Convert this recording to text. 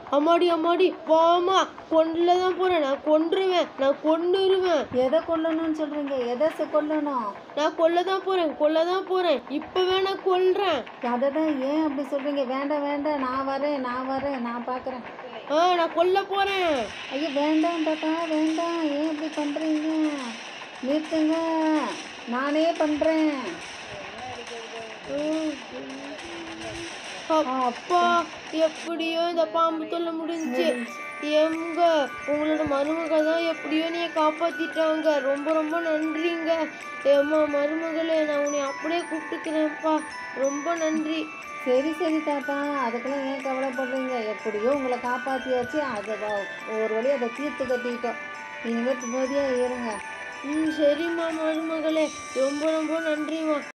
அம்மாடி அம்மாடி வாமா கொல்ல தான் போறேன் நான் கொன்றுவேன் நான் கொன்னுருவேன் எதை கொல்லணும்னு சொல்றீங்க எதை செ- கொல்லணும் நான் கொல்ல தான் போறேன் கொல்ல தான் போறேன் இப்பவே நான் கொல்றேன் அதை தான் ஏன் அப்படி சொல்றீங்க வேண்டாம் வேண்டாம் நான் வரேன் நான் வரேன் நான் பார்க்குறேன் ஆ நான் கொல்ல போறேன் ஐயோ வேண்டாம் தாத்தா வேண்டாம் ஏன் இப்படி பண்ணுறீங்க நிறுத்துங்க நானே பண்ணுறேன் அப்பா எப்படியோ இந்த பாம்பு தொல்லை முடிஞ்சு எங்க உங்களோட மருமக தான் எப்படியோ நீ காப்பாத்திட்டாங்க ரொம்ப ரொம்ப நன்றிங்க ஏம்மா மருமகளே நான் உன்னை அப்படியே கூப்பிட்டுக்கிறேன்ப்பா ரொம்ப நன்றி சரி சரி தாத்தா அதுக்கெல்லாம் ஏன் கவலைப்படுறீங்க எப்படியோ உங்களை காப்பாற்றியாச்சு அதை வ- ஒரு வழி அதை தீர்த்து கட்டிக்கிட்டோம் இனிமேல் நிம்மதியாக இருங்க ம் சரிம்மா மருமகளே ரொம்ப ரொம்ப நன்றிம்மா